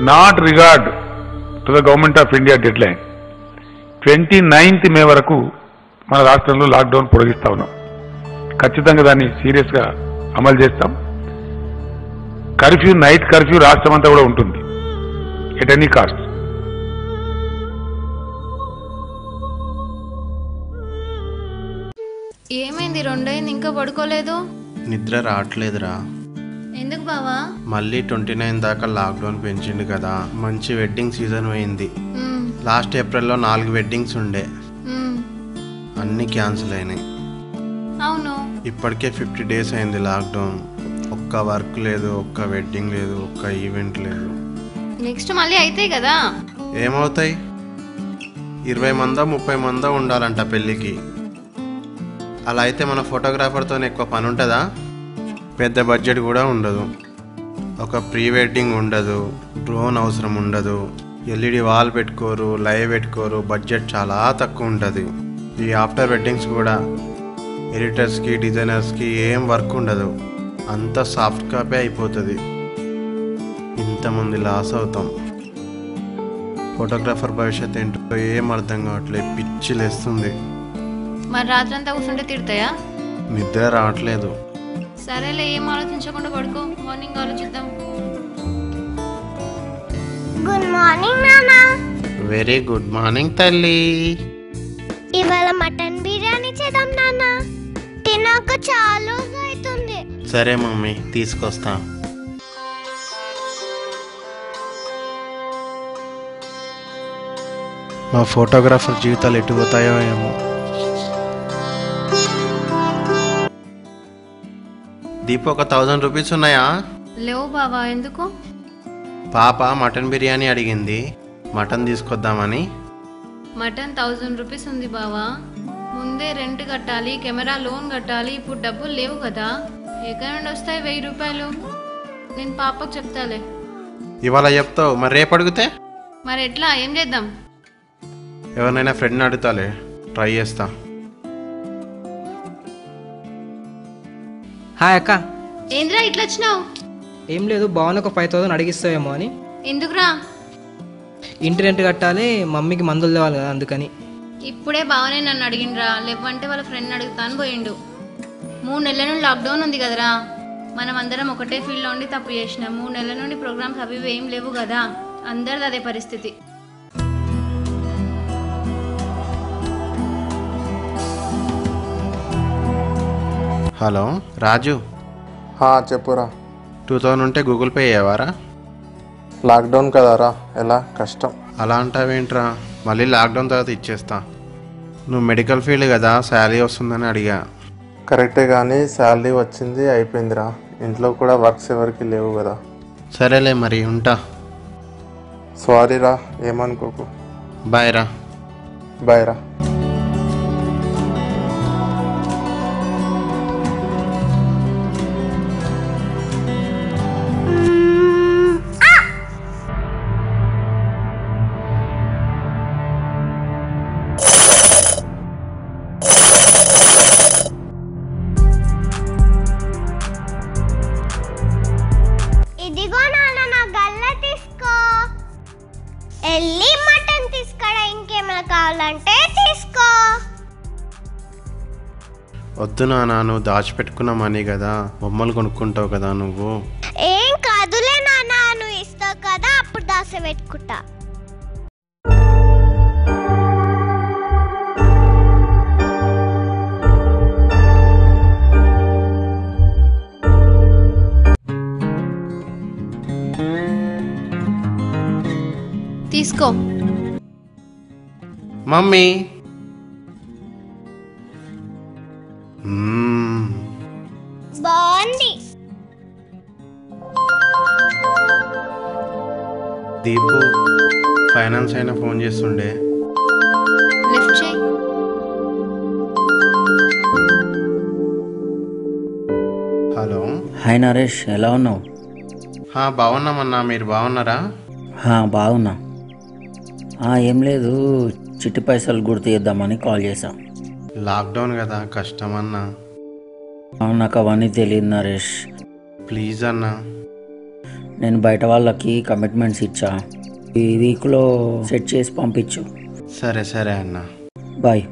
Not regard to the government of India deadline twenty ninth May వరకు మన రాష్ట్రంలో lockdown పొడిగిస్తా ఉన్నాం ఖచ్చితంగా దాన్ని సీరియస్గా అమలు చేస్తాం కర్ఫ్యూ నైట్ కర్ఫ్యూ రాష్ట్రం అంతా కూడా ఉంటుంది ఎట్ ఎనీ కాస్ట్ ఏమైంది రెండైంది ఇంకా పడుకోలేదు నిద్ర రావట్లేదురా ఎందుకు బావా మళ్ళీ ట్వంటీ నైన్ దాకా లాక్డౌన్ పెంచిండు కదా మంచి వెడ్డింగ్ సీజన్ పోయింది మ్మ్, లాస్ట్ ఏప్రిల్లో నాలుగు వెడ్డింగ్స్ ఉండే మ్మ్. అన్నీ క్యాన్సిల్ అయినాయి అవును ఇప్పటికే ఫిఫ్టీ డేస్ అయింది లాక్డౌన్ ఒక్క వర్క్ లేదు ఒక్క వెడ్డింగ్ లేదు ఒక్క ఈవెంట్ లేదు నెక్స్ట్ మళ్ళీ అయితే కదా ఏమవుతాయి ఇరవై మందో ముప్పై మందో ఉండాలంట పెళ్ళికి అలా అయితే మన ఫోటోగ్రాఫర్తో ఎక్కువ పని ఉంటుందా పెద్ద బడ్జెట్ కూడా ఉండదు ఒక ప్రీ వెడ్డింగ్ ఉండదు డ్రోన్ అవసరం ఉండదు ఎల్ఈడి వాల్ పెట్టుకోరు లైవ్ పెట్టుకోరు బడ్జెట్ చాలా తక్కువ ఉంటుంది ఈ ఆఫ్టర్ వెడ్డింగ్స్ కూడా ఎడిటర్స్కి డిజైనర్స్కి ఏం వర్క్ ఉండదు అంతా సాఫ్ట్ కాపీ అయిపోతుంది ఇంతమంది లాస్ అవుతాం ఫోటోగ్రాఫర్ భవిష్యత్ ఏంటో ఏం అర్థం కావట్లేదు పిచ్చి లేస్తుంది మరి రాత్రంతా కూర్చుంటే తిడతాయా నిద్ర రావట్లేదు సరేలే ఏం ఆలోచించకుండా పడుకో మార్నింగ్ ఆలోచిద్దాం గుడ్ మార్నింగ్ నాన్న వెరీ గుడ్ మార్నింగ్ తల్లి ఇవాళ మటన్ బిర్యానీ చేద్దాం నాన్న తిన్నాక చాలా రోజులు అవుతుంది సరే మమ్మీ తీసుకొస్తా మా ఫోటోగ్రాఫర్ జీవితాలు ఎటు పోతాయో ఏమో దీపు ఒక థౌజండ్ రూపీస్ ఉన్నాయా లేవు బావా ఎందుకు పాప మటన్ బిర్యానీ అడిగింది మటన్ తీసుకొద్దామని మటన్ థౌజండ్ రూపీస్ ఉంది బావా ముందే రెంట్ కట్టాలి కెమెరా లోన్ కట్టాలి ఇప్పుడు డబ్బులు లేవు కదా ఎక్కడి నుండి వస్తాయి వెయ్యి రూపాయలు నేను పాపకు చెప్తాలే ఇవాళ చెప్తావు మరి రేపు అడిగితే మరి ఎట్లా ఏం చేద్దాం ఎవరినైనా ఫ్రెండ్ని అడుగుతాలే ట్రై చేస్తా హాయ్ అక్క ఏంద్రా ఇట్లా వచ్చినావు ఏం లేదు బాగున్న ఒక ఫైవ్ థౌసండ్ అడిగిస్తావేమో అని ఎందుకురా ఇంటి రెంట్ కట్టాలి మమ్మీకి మందులు తేవాలి కదా అందుకని ఇప్పుడే బావనే నన్ను అడిగిండ్రా లేవంటే వాళ్ళ ఫ్రెండ్ అడుగుతాను పోయిండు మూడు నెలల నుండి లాక్డౌన్ ఉంది కదరా మనం అందరం ఒకటే ఫీల్డ్లో ఉండి తప్పు చేసినాం మూడు నెలల నుండి ప్రోగ్రామ్స్ అవి ఇవి ఏం లేవు కదా అందరిది అదే పరిస్థితి హలో రాజు హా, చెప్పురా టూ థౌజండ్ ఉంటే గూగుల్ పే అయ్యేవారా లాక్డౌన్ కదరా ఎలా కష్టం అలా అంటావేంట్రా మళ్ళీ లాక్డౌన్ తర్వాత ఇచ్చేస్తా నువ్వు మెడికల్ ఫీల్డ్ కదా శాలరీ వస్తుందని అడిగా కరెక్టే కానీ శాలరీ వచ్చింది అయిపోయిందిరా ఇంట్లో కూడా వర్క్స్ ఎవరికి లేవు కదా సరేలే మరి ఉంటా సారీరా ఏమనుకోకు బాయ్ రా బాయ్ రా ఇదిగో నాన్న నా గల్ల తీసుకో వెళ్ళి మటన్ తీసుకోడా ఇంకేమైనా కావాలంటే తీసుకో వద్దు నాన్న నువ్వు దాచిపెట్టుకున్న మనీ కదా బొమ్మలు కొనుక్కుంటావు కదా నువ్వు ఏం కాదులే నాన్న నువ్వు ఇస్తావు కదా అప్పుడు దాస పెట్టుకుంటా తీసుకో మమ్మీ మ్మ్. బాగుంది దీపు ఫైనాన్స్ అయినా ఫోన్ చేస్తుండే లిఫ్ట్ చేయి హలో హాయ్ నరేష్ ఎలా ఉన్నావు హా, బాగున్నామన్నా మీరు బాగున్నారా హా, బాగున్నా ఆ, ఏం లేదు చిట్టి పైసలు గుర్తు చేద్దామని కాల్ చేశా లాక్డౌన్ కదా కష్టమన్నా ఆ, నాకు అవన్నీ తెలియదు నరేష్ ప్లీజ్ అన్నా నేను బయట వాళ్ళకి కమిట్మెంట్స్ ఇచ్చా ఈ వీక్లో సెట్ చేసి పంపించు సరే సరే అన్న బాయ్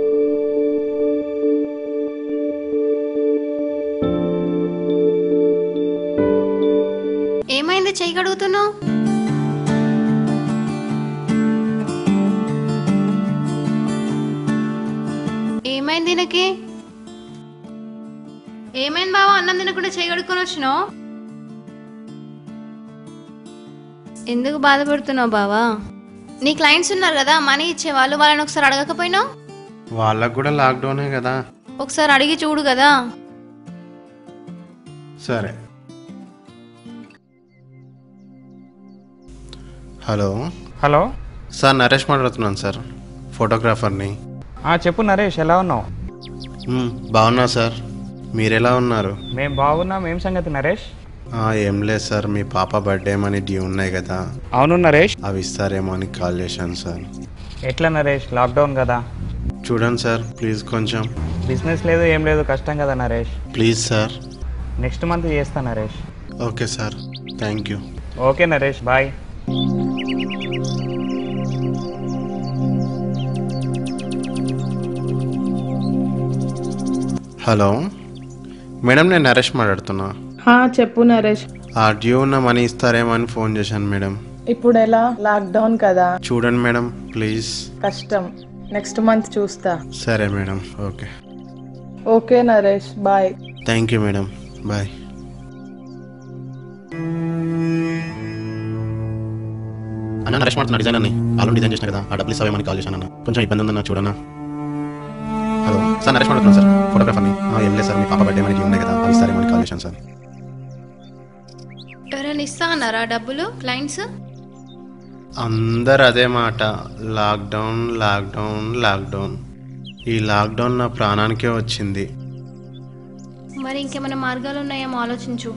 ఏమైంది చెయ్యి కడుగుతున్నావు ఏమైంది దీనికి ఏమైంది బావా అన్నం తినకుండా చేయి కడుక్కొని వచ్చినావు ఎందుకు బాధపడుతున్నావు బావా నీ క్లయింట్స్ ఉన్నారు కదా మనీ ఇచ్చేవాళ్ళు వాళ్ళని ఒకసారి అడగకపోయినావు వాళ్ళకు కూడా లాక్డౌనే కదా ఒకసారి అడిగి చూడు కదా సరే హలో హలో సార్ నరేష్ మాట్లాడుతున్నాను సార్ ఫోటోగ్రాఫర్ని ఆ, చెప్పు నరేష్ ఎలా ఉన్నావు మ్, బాగున్నా సార్ మీరు ఎలా ఉన్నారు మేము బాగున్నాం ఏం సంగతి నరేష్ ఆ, ఏం లేదు సార్ మీ పాప బర్త్డే మనీ డ్యూ ఉన్నాయి కదా అవును నరేష్ అవి ఇస్తారేమో అని కాల్ చేశాను సార్ ఎట్లా నరేష్ లాక్డౌన్ కదా చూడండి సార్ ప్లీజ్ కొంచెం బిజినెస్ లేదు ఏం లేదు కష్టం కదా Naresh please sir next month చేస్తా Naresh okay sir thank you okay Naresh bye hello madam నేను నరేష్ మాట్లాడుతున్నా హా చెప్పు నరేష్ ఆ డ్యూ ఉన్న మనీ ఇస్తారేమో అని ఫోన్ చేశాను మేడం ఇప్పుడు ఎలా లాక్డౌన్ కదా చూడండి మేడం ప్లీజ్ కష్టం నెక్స్ట్ మంత్ చూస్తా సరే madam okay okay Naresh bye thank you madam bye అన్న నరేష్ మాట్లాడుతున్నా డిజైన్ అని ఆల్రెడీ డిజైన్ చేసిన కదా ఆ డబ్బులు ఇస్తావేమని కాల్ చేశాను అన్న కొంచెం ఇబ్బంది ఉందన్న చూడన్నా హలో సార్ నరేష్ మాట్లాడుతున్నాను సార్ ఫోటోగ్రాఫర్ని ఆ, ఏం లేదు సార్ మీ పాప బర్త్డే మనకి ఉన్నాయి కదా అవి ఇస్తారేమని కాల్ చేశాను సార్ ఎవరైనా ఇస్తా అన్నారా డబ్బులు క్లయింట్స్ అందరు అదే మాట లాక్డౌన్ లాక్డౌన్ లాక్డౌన్ ఈ లాక్డౌన్ నా ప్రాణానికే వచ్చింది మరి ఇంకేమైనా మార్గాలు ఉన్నాయేమో ఆలోచించు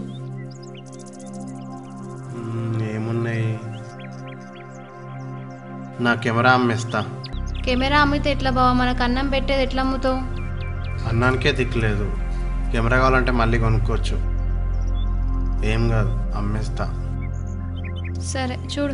మ్మ్, ఏమున్నాయి నా కెమెరా అమ్మేస్తా కెమెరా అమ్మితే ఎట్లా బావా మనకు అన్నం పెట్టేది ఎట్లా అమ్ముతావు అన్నానికే దిక్కులేదు కెమెరా కావాలంటే మళ్ళీ కొనుక్కోవచ్చు ఏం కాదు అమ్మేస్తా సరే చూడు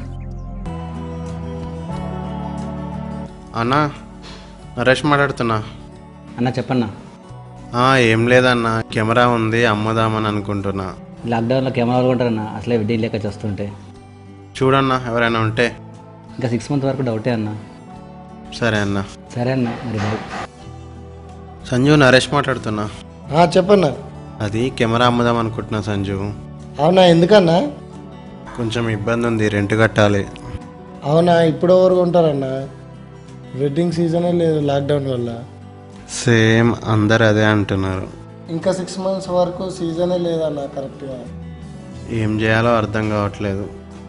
అన్నా నరేష్ మాట్లాడుతున్నా అన్న చెప్పన్నా ఆ, ఏం లేదన్నా కెమెరా ఉంది అమ్ముదామని అనుకుంటున్నా లాక్డౌన్లో కెమెరాలు కొంటారన్న అసలే వెడ్డింగ్ లేక చేస్తుంటే చూడన్నా ఎవరైనా ఉంటే ఇంకా సిక్స్ మంత్ వరకు డౌటే అన్న సరే అన్న సరే అన్న మరి బాయ్ సంజు నరేష్ మాట్లాడుతున్నా చెప్పన్నా అది కెమెరా అమ్ముదాం అనుకుంటున్నా సంజు అవునా ఎందుకన్నా కొంచెం ఇబ్బంది ఉంది రెంట్ కట్టాలి అవునా ఇప్పుడు ఎవరు కొంటారన్నా వెడ్డింగ్ సీజనే లేదు లాక్డౌన్ వల్ల సేమ్ అందరు అదే అంటున్నారు ఇంకా సిక్స్ మంత్స్ వరకు సీజనే లేదన్నా కరెక్ట్గా ఏం చేయాలో అర్థం కావట్లేదు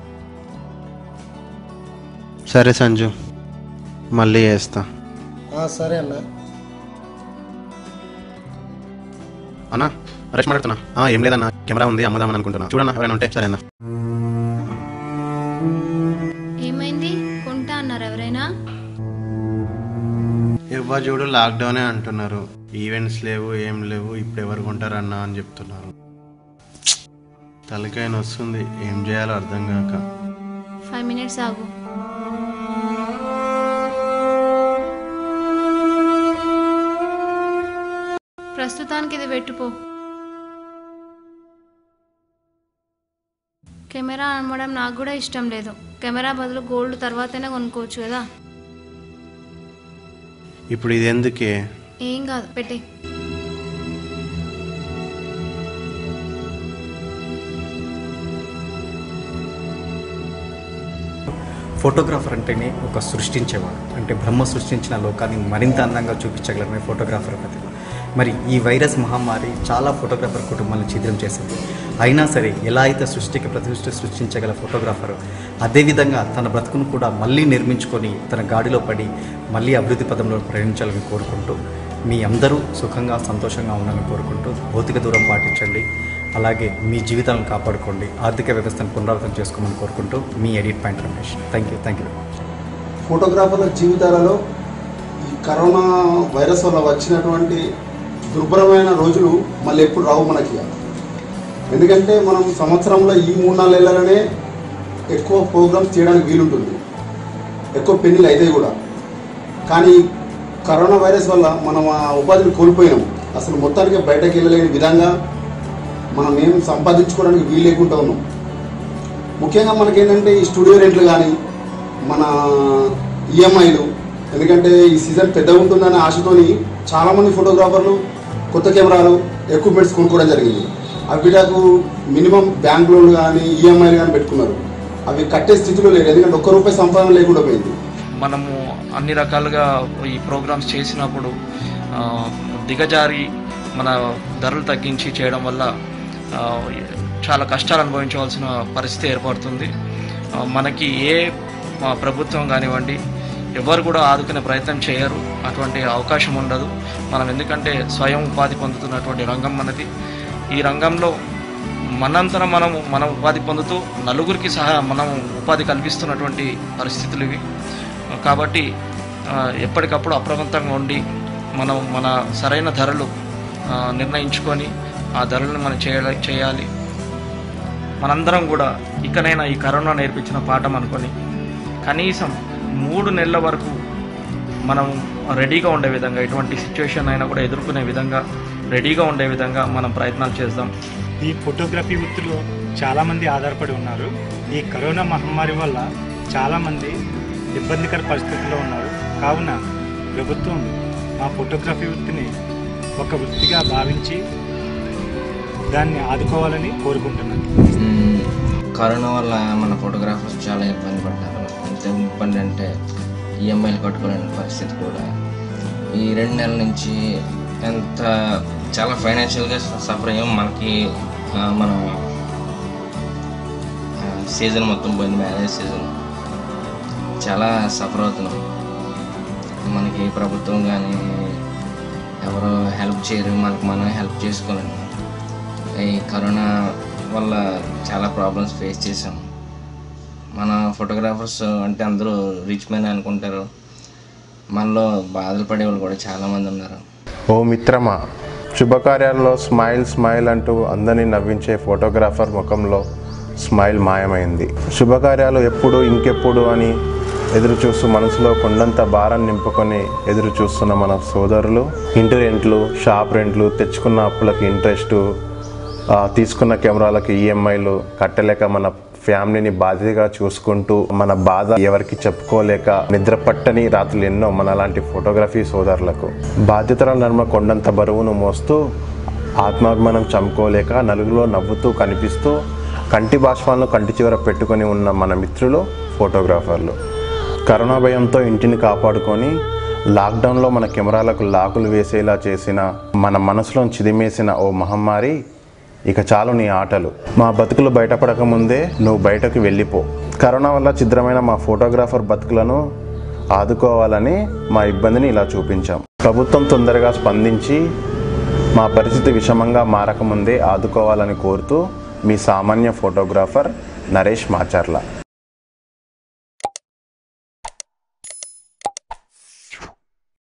సరే సంజు మళ్ళీ చేస్తా ఆ, సరే అన్నా అన్న నరేష్ మాట్లాడుతున్నా ఆ, ఏం లేదన్న కెమెరా ఉంది అమ్ముదామని అనుకుంటున్నా చూడన్నా ఎవరైనా ఉంటే సరే అన్న ఏమైంది కొంటా అన్నారు ఎవరైనా ఇవ్వ చూడు లాక్డౌనే అంటున్నారు ఈవెంట్స్ లేవు ఏం లేవు ఇప్పుడు ఎవరు కొంటారన్నా అని చెప్తున్నారు తలకాయ వస్తుంది ఏం చేయాలో అర్థం కాక ఫైవ్ మినిట్స్ ఆగు ప్రస్తుతానికి ఇది పెట్టుపో కెమెరా అమ్మడం నాకు కూడా ఇష్టం లేదు కెమెరా బదులు గోల్డ్ తర్వాతనే కొనుక్కోవచ్చు కదా ఇప్పుడు ఇది ఎందుకే ఏం కాదు పెట్టే ఫోటోగ్రాఫర్ అంటేనే ఒక సృష్టించేవాడు అంటే బ్రహ్మ సృష్టించిన లోకాన్ని మరింత అందంగా చూపించగలమే ఫోటోగ్రాఫర్ ప్రతిభ మరి ఈ వైరస్ మహమ్మారి చాలా ఫోటోగ్రాఫర్ కుటుంబాలను ఛిద్రం చేసింది అయినా సరే ఎలా అయితే సృష్టికి ప్రతిష్ఠ సృష్టించగల ఫోటోగ్రాఫర్ అదేవిధంగా తన బ్రతుకును కూడా మళ్ళీ నిర్మించుకొని తన గాడిలో పడి మళ్ళీ అభివృద్ధి పదంలో ప్రయాణించాలని కోరుకుంటూ మీ అందరూ సుఖంగా సంతోషంగా ఉండాలని కోరుకుంటూ భౌతిక దూరం పాటించండి అలాగే మీ జీవితాలను కాపాడుకోండి ఆర్థిక వ్యవస్థను పునరావృతం చేసుకోమని కోరుకుంటూ మీ edit point Ramesh thank you thank you ఫోటోగ్రాఫర్ల జీవితాలలో ఈ కరోనా వైరస్ వల్ల వచ్చినటువంటి దుర్భరమైన రోజులు మళ్ళీ ఎప్పుడు రావు మనకి ఎందుకంటే మనం సంవత్సరంలో ఈ మూడు నాలుగు నెలలనే ఎక్కువ ప్రోగ్రామ్స్ చేయడానికి వీలుంటుంది ఎక్కువ పెళ్ళిళ్ళు అయితే కూడా కానీ కరోనా వైరస్ వల్ల మనం ఆ ఉపాధిని కోల్పోయినాం అసలు మొత్తానికి బయటకు వెళ్ళలేని విధంగా మనం ఏం సంపాదించుకోవడానికి వీలు లేకుండా ఉన్నాం ముఖ్యంగా మనకేంటంటే ఈ స్టూడియో రెంట్లు కానీ మన ఈఎంఐలు ఎందుకంటే ఈ సీజన్ పెద్దగా ఉంటుందనే ఆశతోని చాలామంది ఫోటోగ్రాఫర్లు కొత్త కెమెరాలు ఎక్విప్మెంట్స్ కొనుక్కోవడం జరిగింది అవి నాకు మినిమం బ్యాంక్ లోన్లు కానీ ఈఎంఐలు కానీ పెట్టుకున్నారు అవి కట్టే స్థితిలో లేరు ఎందుకంటే ఒక్క రూపాయి సంపాదన లేకుండా పోయింది మనము అన్ని రకాలుగా ఈ ప్రోగ్రామ్స్ చేసినప్పుడు ఆ, దిగజారి మన ధరలు తగ్గించి చేయడం వల్ల ఆ, చాలా కష్టాలు అనుభవించవలసిన పరిస్థితి ఏర్పడుతుంది ఆ, మనకి ఏ ఆ, ప్రభుత్వం కానివ్వండి ఎవరు కూడా ఆదుకునే ప్రయత్నం చేయరు అటువంటి అవకాశం ఉండదు మనం ఎందుకంటే స్వయం ఉపాధి పొందుతున్నటువంటి రంగం మనది ఈ రంగంలో మనంతర మనం మనం ఉపాధి పొందుతూ నలుగురికి సహా మనం ఉపాధి కల్పిస్తున్నటువంటి పరిస్థితులు ఇవి కాబట్టి ఆ, ఎప్పటికప్పుడు అప్రమత్తంగా ఉండి మనం మన సరైన ధరలు ఆ, నిర్ణయించుకొని ఆ ధరలను మనం చేయాలి చేయాలి మనందరం కూడా ఇకనైనా ఈ కరోనా నేర్పించిన పాఠం అనుకొని కనీసం మూడు నెలల వరకు మనం రెడీగా ఉండే విధంగా ఎటువంటి సిచ్యువేషన్ అయినా కూడా ఎదుర్కొనే విధంగా రెడీగా ఉండే విధంగా మనం ప్రయత్నాలు చేద్దాం ఈ ఫోటోగ్రఫీ వృత్తిలో చాలామంది ఆధారపడి ఉన్నారు ఈ కరోనా మహమ్మారి వల్ల చాలామంది ఇబ్బందికర పరిస్థితుల్లో ఉన్నారు కావున ప్రభుత్వం మా ఫోటోగ్రఫీ వృత్తిని ఒక వృత్తిగా భావించి దాన్ని ఆదుకోవాలని కోరుకుంటున్నాను మ్మ్. కరోనా వల్ల మన ఫోటోగ్రాఫర్స్ చాలా ఇబ్బంది పడ్డారు ఎంత ఇబ్బంది అంటే ఈఎంఐలు కట్టుకోలేని పరిస్థితి కూడా ఈ రెండు నెలల నుంచి ఎంత చాలా ఫైనాన్షియల్గా సఫర్ అయ్యాం మనకి ఆ, మనం సీజన్ మొత్తం పోయింది మ్యారేజ్ సీజన్ చాలా సఫర్ అవుతున్నాం మనకి ప్రభుత్వం కానీ ఎవరు హెల్ప్ చేయరు మనకి మనం హెల్ప్ చేసుకోలేము ఈ కరోనా వల్ల చాలా ప్రాబ్లమ్స్ ఫేస్ చేసాం మన ఫోటోగ్రాఫర్స్ అంటే అందరూ రిచ్ మెన్ అనుకుంటారు మనలో బాధలు పడేవాళ్ళు కూడా చాలామంది ఉన్నారు ఓ మిత్రమా శుభకార్యాల్లో స్మైల్ స్మైల్ అంటూ అందరినీ నవ్వించే ఫోటోగ్రాఫర్ ముఖంలో స్మైల్ మాయమైంది శుభకార్యాలు ఎప్పుడు ఇంకెప్పుడు అని ఎదురు చూస్తూ మనసులో కొండంత భారం నింపుకొని ఎదురు చూస్తున్న మన సోదరులు ఇంటి రెంట్లు షాప్ రెంట్లు తెచ్చుకున్న అప్పులకి ఇంట్రెస్ట్ తీసుకున్న కెమెరాలకి ఈఎంఐలు కట్టలేక మన ఫ్యామిలీని బాధ్యతగా చూసుకుంటూ మన బాధ ఎవరికి చెప్పుకోలేక నిద్ర పట్టని రాత్రులు ఎన్నో మన లాంటి ఫోటోగ్రఫీ సోదరులకు బాధ్యతల నర్మ కొండంత బరువును మోస్తూ ఆత్మాభిమానం చంపుకోలేక నలుగులో నవ్వుతూ కనిపిస్తూ కంటి బాష్పాలను కంటి చివర పెట్టుకొని ఉన్న మన మిత్రులు ఫోటోగ్రాఫర్లు కరోనా భయంతో ఇంటిని కాపాడుకొని లాక్డౌన్లో మన కెమెరాలకు లాకులు వేసేలా చేసిన మన మనసులో చిదిమేసిన ఓ మహమ్మారి ఇక చాలు నీ ఆటలు మా బతుకులు బయటపడక ముందే నువ్వు బయటకు వెళ్ళిపో కరోనా వల్ల ఛిద్రమైన మా ఫోటోగ్రాఫర్ బతుకులను ఆదుకోవాలని మా ఇబ్బందిని ఇలా చూపించాం ప్రభుత్వం తొందరగా స్పందించి మా పరిస్థితి విషమంగా మారకముందే ఆదుకోవాలని కోరుతూ మీ సామాన్య ఫోటోగ్రాఫర్ నరేష్ మాచర్ల